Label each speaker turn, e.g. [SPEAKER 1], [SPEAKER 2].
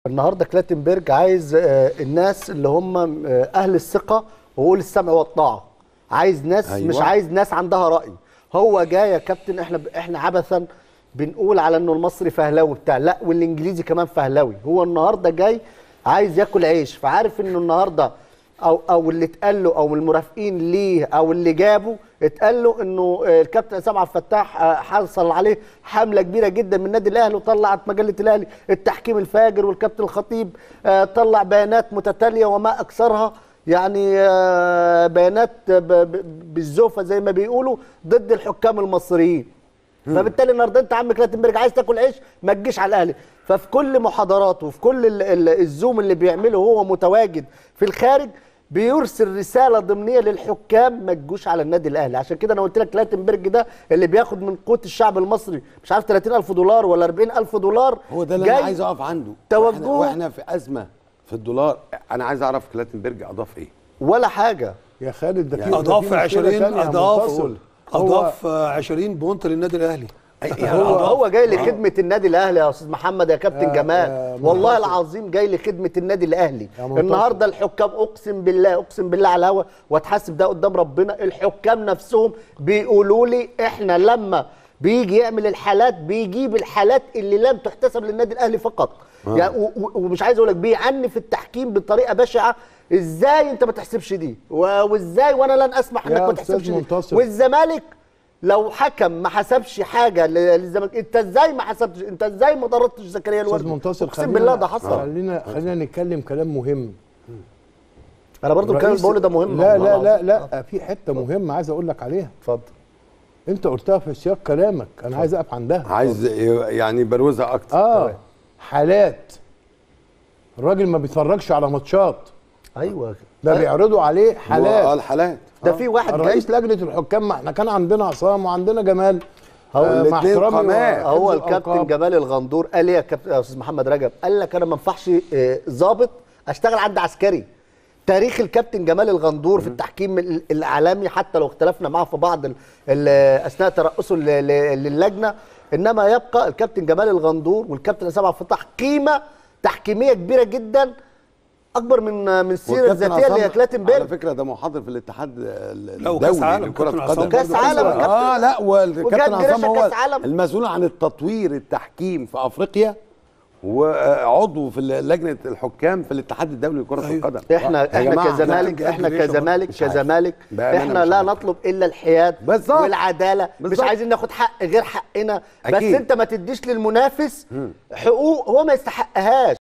[SPEAKER 1] النهارده كلاتنبرج عايز آه، الناس اللي هم آه، اهل الثقه وقول السمع والطاعه عايز ناس
[SPEAKER 2] أيوة.
[SPEAKER 1] مش عايز ناس عندها راي هو جاي يا كابتن احنا احنا عبثا بنقول على انه المصري فهلاوي بتاع لا والانجليزي كمان فهلاوي هو النهارده جاي عايز ياكل عيش فعارف انه النهارده او او اللي اتقال له او المرافقين ليه او اللي جابه اتقال له انه آه، الكابتن اسامه عبد الفتاح آه، حصل عليه حمله كبيره جدا من النادي الاهلي وطلعت مجله الاهلي التحكيم الفاجر والكابتن الخطيب آه، طلع بيانات متتاليه وما اكثرها يعني آه، بيانات ب- ب- بالزوفه زي ما بيقولوا ضد الحكام المصريين فبالتالي النهارده انت عم كلاتنبرج عايز تاكل عيش ما تجيش على الاهلي ففي كل محاضراته وفي كل ال- ال- الزوم اللي بيعمله هو متواجد في الخارج بيرسل رساله ضمنيه للحكام ما تجوش على النادي الاهلي عشان كده انا قلت لك كلاتنبرج ده اللي بياخد من قوت الشعب المصري مش عارف 30000 دولار ولا 40000 دولار
[SPEAKER 2] هو ده اللي
[SPEAKER 1] جاي
[SPEAKER 2] انا عايز اقف عنده
[SPEAKER 1] توجهه-
[SPEAKER 2] واحنا, واحنا في ازمه في الدولار انا عايز اعرف كلاتنبرج اضاف ايه
[SPEAKER 1] ولا حاجه
[SPEAKER 3] يا خالد ده في ده في
[SPEAKER 4] اضاف
[SPEAKER 3] مشكلة
[SPEAKER 4] 20
[SPEAKER 3] تانية يا
[SPEAKER 4] اضاف
[SPEAKER 3] منفصل.
[SPEAKER 4] اضاف آه، 20 بونت للنادي الاهلي
[SPEAKER 2] يعني
[SPEAKER 1] هو
[SPEAKER 2] أضاف.
[SPEAKER 1] هو جاي لخدمه النادي الاهلي يا استاذ محمد يا كابتن
[SPEAKER 3] آه،
[SPEAKER 1] جمال
[SPEAKER 3] آه،
[SPEAKER 1] والله
[SPEAKER 3] منتصر.
[SPEAKER 1] العظيم جاي لخدمه النادي الاهلي
[SPEAKER 3] يا منتصر.
[SPEAKER 1] النهارده الحكام اقسم بالله اقسم بالله على الهوا واتحاسب ده قدام ربنا الحكام نفسهم بيقولوا لي احنا لما بيجي يعمل الحالات بيجيب الحالات اللي لم تحتسب للنادي الاهلي فقط يعني و- و- ومش عايز اقول لك بيعني في التحكيم بطريقه بشعه ازاي انت ما تحسبش دي و- وازاي وانا لن اسمح
[SPEAKER 3] يا
[SPEAKER 1] انك ما
[SPEAKER 3] أستاذ
[SPEAKER 1] تحسبش دي
[SPEAKER 3] منتصر.
[SPEAKER 1] والزمالك لو حكم ما حسبش حاجه ل- للزمالك انت ازاي ما حسبتش انت ازاي ما ضربتش زكريا
[SPEAKER 3] استاذ
[SPEAKER 1] الوردي
[SPEAKER 3] منتصر
[SPEAKER 1] اقسم
[SPEAKER 3] خلينا-
[SPEAKER 1] بالله ده حصل
[SPEAKER 3] خلينا خلينا نتكلم كلام مهم
[SPEAKER 1] انا برضو الكلام اللي
[SPEAKER 3] رئيس-
[SPEAKER 1] بقوله ده مهم
[SPEAKER 3] لا
[SPEAKER 1] والله
[SPEAKER 3] لا لا
[SPEAKER 1] العظيم.
[SPEAKER 3] لا في حته مهمه عايز اقول لك عليها
[SPEAKER 1] اتفضل
[SPEAKER 3] انت قلتها في سياق كلامك انا عايز اقف عندها
[SPEAKER 2] عايز يعني بروزها اكتر
[SPEAKER 3] اه حالات الراجل ما بيتفرجش على ماتشات
[SPEAKER 1] ايوه
[SPEAKER 3] ده بيعرضوا عليه
[SPEAKER 2] اه
[SPEAKER 3] حالات
[SPEAKER 2] الحالات
[SPEAKER 1] ده في واحد جاي
[SPEAKER 3] رئيس لجنه الحكام ما احنا كان عندنا عصام وعندنا جمال
[SPEAKER 1] هو
[SPEAKER 3] آه، مع
[SPEAKER 2] الاتنين
[SPEAKER 3] احترامي
[SPEAKER 2] قامات.
[SPEAKER 3] وحفظ
[SPEAKER 1] هو الكابتن
[SPEAKER 3] الألقاب.
[SPEAKER 1] جمال الغندور قال ايه يا كابتن يا استاذ محمد رجب قال لك انا ما ينفعش آه، ضابط اشتغل عند عسكري تاريخ الكابتن جمال الغندور في التحكيم ال- الاعلامي حتى لو اختلفنا معاه في بعض ال- ال- اثناء ترأسه ل- ل- للجنه انما يبقى الكابتن جمال الغندور والكابتن اسامه عبد الفتاح قيمه تحكيميه كبيره جدا اكبر من من السيره
[SPEAKER 2] والكابتن
[SPEAKER 1] الذاتيه اللي هي
[SPEAKER 2] عصام
[SPEAKER 1] كلاتنبرج
[SPEAKER 2] على فكره ده محاضر في الاتحاد ال-
[SPEAKER 4] لا، وكأس
[SPEAKER 2] الدولي
[SPEAKER 4] عالم،
[SPEAKER 2] لكره
[SPEAKER 4] كابتن عصام
[SPEAKER 2] القدم
[SPEAKER 1] كأس عالم،
[SPEAKER 2] اه
[SPEAKER 1] كابتن-
[SPEAKER 2] لا والكابتن
[SPEAKER 1] وجاب
[SPEAKER 2] عصام
[SPEAKER 1] جريشة
[SPEAKER 2] هو
[SPEAKER 1] كأس عالم.
[SPEAKER 2] المسؤول عن التطوير التحكيم في افريقيا وعضو في لجنه الحكام في الاتحاد الدولي لكره القدم
[SPEAKER 1] احنا
[SPEAKER 2] يا
[SPEAKER 1] احنا
[SPEAKER 2] جماعة،
[SPEAKER 1] كزمالك
[SPEAKER 4] لا،
[SPEAKER 1] احنا
[SPEAKER 4] جريشة
[SPEAKER 1] كزمالك
[SPEAKER 2] مش عارف.
[SPEAKER 1] كزمالك
[SPEAKER 2] بأمانة
[SPEAKER 1] احنا
[SPEAKER 2] مش
[SPEAKER 1] لا
[SPEAKER 2] عارف.
[SPEAKER 1] نطلب الا الحياد
[SPEAKER 2] بالظبط.
[SPEAKER 1] والعداله مش
[SPEAKER 2] بالظبط.
[SPEAKER 1] عايزين ناخد حق غير حقنا بس
[SPEAKER 2] أكيد.
[SPEAKER 1] انت ما تديش للمنافس حقوق هو ما يستحقهاش